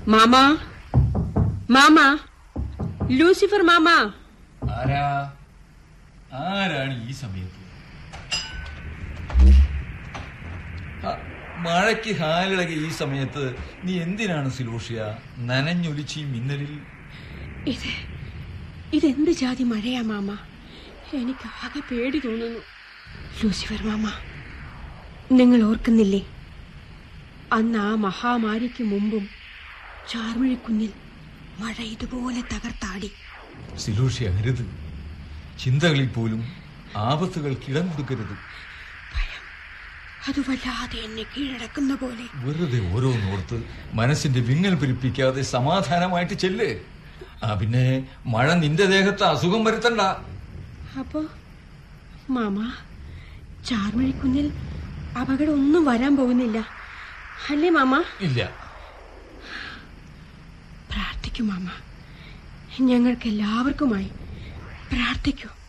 മാമാ മാമാ ലൂസിഫർ മാമാ ആരാ ആരാണ് ഈ സമയത്ത് ആ, മഴയ്ക്ക് ഹാലിളകിയ ഈ സമയത്ത് നീ എന്തിനാണ് സിലൂഷ്യ നനഞ്ഞൊലിച്ച് ഈ മിന്നലിൽ ഇത് ഇതെന്ത് ജാതി മഴയാ മാമ എനിക്ക് ആകെ പേടി തോന്നുന്നു ലൂസിഫർ മാമ നിങ്ങൾ ഓർക്കുന്നില്ലേ അന്ന് ആ മഹാമാരിക്ക് മുമ്പും ചാർമിഴിക്കുന്നിൽ മഴ ഇതുപോലെ തകർത്താടി സിലൂഷ്യ അരുത് ചിന്തകളിൽ പോലും ആപത്തുകൾക്ക് ഇടം കൊടുക്കരുത് അത് വല്ലാതെ എന്നെ കീഴടക്കുന്ന പോലെ വെറുതെ ഓരോന്നോർത്ത് മനസ്സിന്റെ വിങ്ങൽ പിരിപ്പിക്കാതെ സമാധാനമായിട്ട് ചെല്ല് ആ പിന്നെ മഴ നിന്റെ ദേഹത്ത് അസുഖം വരുത്തണ്ട അപ്പോ മാമ ചാർമിഴിക്കുന്നിൽ അപകടം ഒന്നും വരാൻ പോകുന്നില്ല അല്ലേ മാമ ഇല്ല പ്രാർത്ഥിക്കൂ മാമ ഞങ്ങൾക്ക് എല്ലാവർക്കുമായി പ്രാർത്ഥിക്കൂ